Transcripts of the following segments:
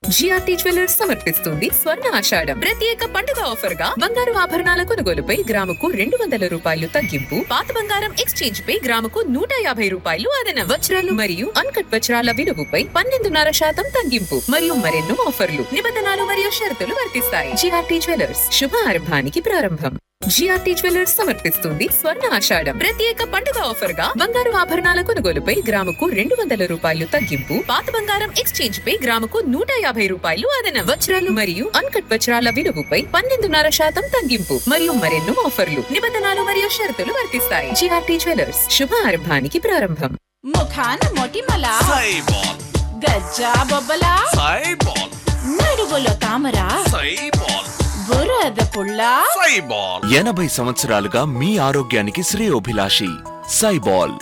GRT jewellers సమర్పిస్తుంది స్వర్ణ ఆషాఢం ప్రత్యేక పండుగ ఆఫర్ గా బంగారు ఆభరణాల కొనుగోలుపై గ్రాముకు రెండు వందల రూపాయలు తగ్గింపు పాత బంగారం ఎక్స్చేంజ్ పై గ్రాముకు నూట యాభై రూపాయలు అదన వజ్రాలు మరియు అన్కట్ వజ్రాల విలువపై పన్నెండున్నర శాతం తగ్గింపు మరియు మరెన్నో ఆఫర్లు నిబంధనలు మరియు షరతులు వర్తిస్తాయి జిఆర్టీ జ్యువెలర్స్ శుభ ఆరంభానికి ప్రారంభం జిఆర్టీ జ్యువెలర్స్ సమర్పిస్తుంది స్వర్ణ ఆషాఢం ప్రత్యేక పండుగ ఆఫర్ గా బంగారు ఆభరణాల కొనుగోలుపై గ్రాముకు రెండు వందల రూపాయలు తగ్గింపు పాత బంగారం ఎక్స్చేంజ్ పై గ్రాముకు నూట యాభై రూపాయలు అదన వజ్రాలు మరియు అన్కట్ వజ్రాల విలువపై పన్నెండున్నర శాతం తగ్గింపు మరియు మరెన్నో ఆఫర్లు నిబంధనలు మరియు షరతులు వర్తిస్తాయి జిఆర్టీ జ్యువెలర్స్ శుభ ఆరంభానికి ప్రారంభం ముఖాన మొటిమల సైబాల్ గజ్జా బొబ్బల సైబాల్ నడుగులో తామర సైబాల్ బురద పుల్ల సైబాల్ ఎనభై సంవత్సరాలుగా మీ ఆరోగ్యానికి శ్రేయోభిలాషి సైబాల్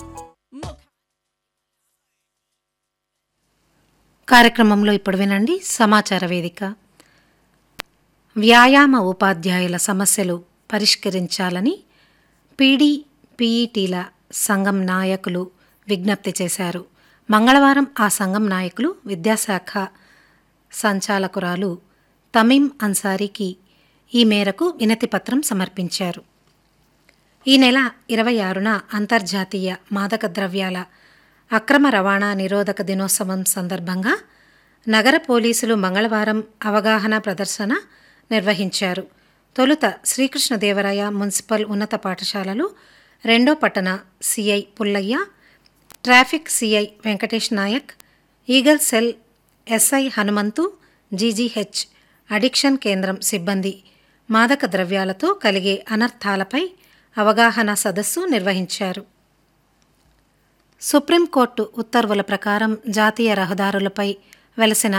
కార్యక్రమంలో ఇప్పుడు వినండి సమాచార వేదిక వ్యాయామ ఉపాధ్యాయుల సమస్యలు పరిష్కరించాలని పీడీ పీఈటీల సంఘం నాయకులు విజ్ఞప్తి చేశారు మంగళవారం ఆ సంఘం నాయకులు విద్యాశాఖ సంచాలకురాలు తమీం అన్సారీకి ఈ మేరకు వినతిపత్రం సమర్పించారు ఈ నెల ఇరవై ఆరున అంతర్జాతీయ మాదక ద్రవ్యాల అక్రమ రవాణా నిరోధక దినోత్సవం సందర్భంగా నగర పోలీసులు మంగళవారం అవగాహన ప్రదర్శన నిర్వహించారు తొలుత శ్రీకృష్ణదేవరాయ మున్సిపల్ ఉన్నత పాఠశాలలో రెండో పట్టణ CI Pullaiah traffic CI Venkatesh Nayak eagle cell SI Hanumanthu GGH addiction కేంద్రం సిబ్బంది మాదక ద్రవ్యాలతో కలిగే అనర్థాలపై అవగాహన సదస్సు నిర్వహించారు సుప్రీంకోర్టు ఉత్తర్వుల ప్రకారం జాతీయ రహదారులపై వెలసిన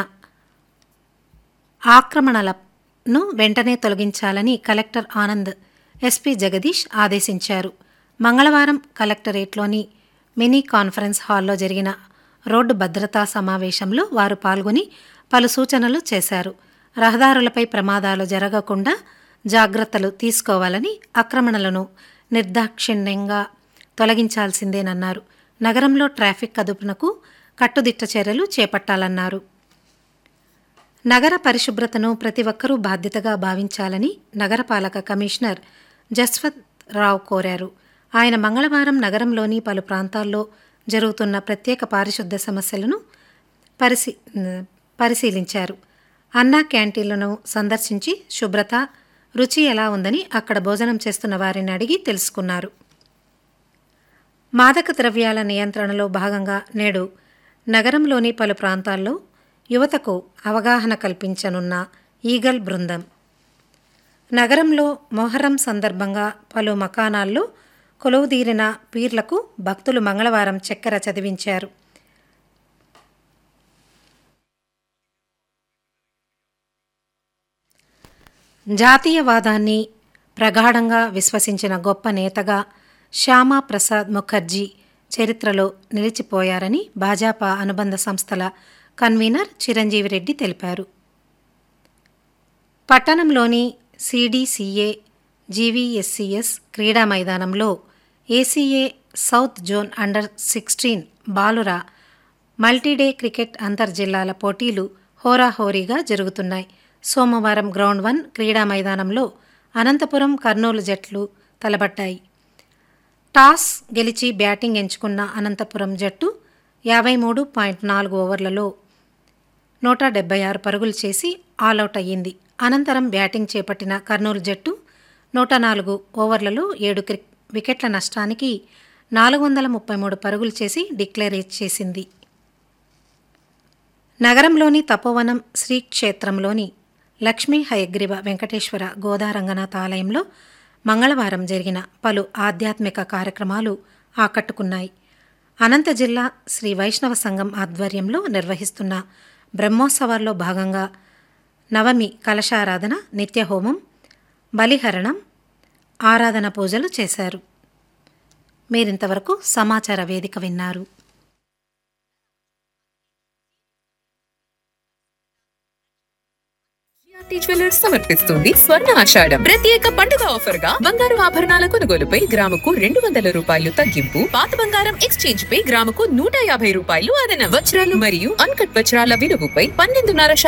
ఆక్రమణలను వెంటనే తొలగించాలని కలెక్టర్ ఆనంద్ ఎస్పీ జగదీష్ ఆదేశించారు మంగళవారం కలెక్టరేట్లోని మినీ కాన్ఫరెన్స్ హాల్లో జరిగిన రోడ్డు భద్రతా సమావేశంలో వారు పాల్గొని పలు సూచనలు చేశారు రహదారులపై ప్రమాదాలు జరగకుండా జాగ్రత్తలు తీసుకోవాలని ఆక్రమణలను నిర్దాక్షిణ్యంగా తొలగించాల్సిందేనన్నారు నగరంలో ట్రాఫిక్ అదుపునకు కట్టుదిట్ట చర్యలు చేపట్టాలన్నారు నగర పరిశుభ్రతను ప్రతి ఒక్కరూ బాధ్యతగా భావించాలని నగరపాలక కమిషనర్ జస్వంత్ రావు కోరారు ఆయన మంగళవారం నగరంలోని పలు ప్రాంతాల్లో జరుగుతున్న ప్రత్యేక పారిశుద్ధ సమస్యలను పరిశీ పరిశీలించారు అన్నా క్యాంటీన్లను సందర్శించి శుభ్రత రుచి ఎలా ఉందని అక్కడ భోజనం చేస్తున్న వారిని అడిగి తెలుసుకున్నారు మాదక ద్రవ్యాల నియంత్రణలో భాగంగా నేడు నగరంలోని పలు ప్రాంతాల్లో యువతకు అవగాహన కల్పించనున్న ఈగల్ బృందం నగరంలో మొహరం సందర్భంగా పలు మకానాల్లో కొలువుదీరిన పీర్లకు భక్తులు మంగళవారం చక్కెర చదివించారు జాతీయవాదాన్ని ప్రగాఢంగా విశ్వసించిన గొప్ప నేతగా శ్యామా ప్రసాద్ ముఖర్జీ చరిత్రలో నిలిచిపోయారని భాజపా అనుబంధ సంస్థల కన్వీనర్ చిరంజీవి రెడ్డి తెలిపారు పట్టణంలోని సిడిసిఏ జీవీఎస్సిఎస్ క్రీడా మైదానంలో ACA south zone under sixteen బాలుర మల్టీడే క్రికెట్ అంతర్జిల్లాల పోటీలు హోరాహోరీగా జరుగుతున్నాయి సోమవారం గ్రౌండ్ వన్ క్రీడా మైదానంలో అనంతపురం కర్నూలు జట్లు తలబడ్డాయి టాస్ గెలిచి బ్యాటింగ్ ఎంచుకున్న అనంతపురం జట్టు యాభై మూడు పాయింట్ నాలుగు ఓవర్లలో నూట డెబ్బై ఆరు పరుగులు చేసి ఆలౌట్ అయ్యింది అనంతరం బ్యాటింగ్ చేపట్టిన కర్నూలు జట్టు నూట నాలుగు ఓవర్లలో ఏడు క్రి వికెట్ల నష్టానికి నాలుగు వందల ముప్పై మూడు పరుగులు చేసి డిక్లేర్ చేసింది నగరంలోని తపోవనం శ్రీ క్షేత్రంలోని లక్ష్మీ హయగ్రీవ వెంకటేశ్వర గోదారంగనాథ ఆలయంలో మంగళవారం జరిగిన పలు ఆధ్యాత్మిక కార్యక్రమాలు ఆకట్టుకున్నాయి అనంత జిల్లా శ్రీ వైష్ణవ సంఘం ఆధ్వర్యంలో నిర్వహిస్తున్న బ్రహ్మోత్సవాల్లో భాగంగా నవమి కలశారాధన నిత్యహోమం బలిహరణం ఆరాధన పూజలు చేశారు మీరింతవరకు సమాచార వేదిక విన్నారు జిఆర్టీ జ్యువెలర్స్ సమర్పిస్తుంది స్వర్ణ ఆషాఢం ప్రత్యేక పండుగ ఆఫర్ గా బంగారు ఆభరణాల కొనుగోలుపై గ్రాముకు రెండు వందల రూపాయలు తగ్గింపు పాత బంగారం ఎక్స్చేంజ్ పై గ్రాముకు నూట యాభై రూపాయలు అదన వజ్రాలు మరియు అన్కట్ వజ్రాల విలువపై పన్నెండున్నర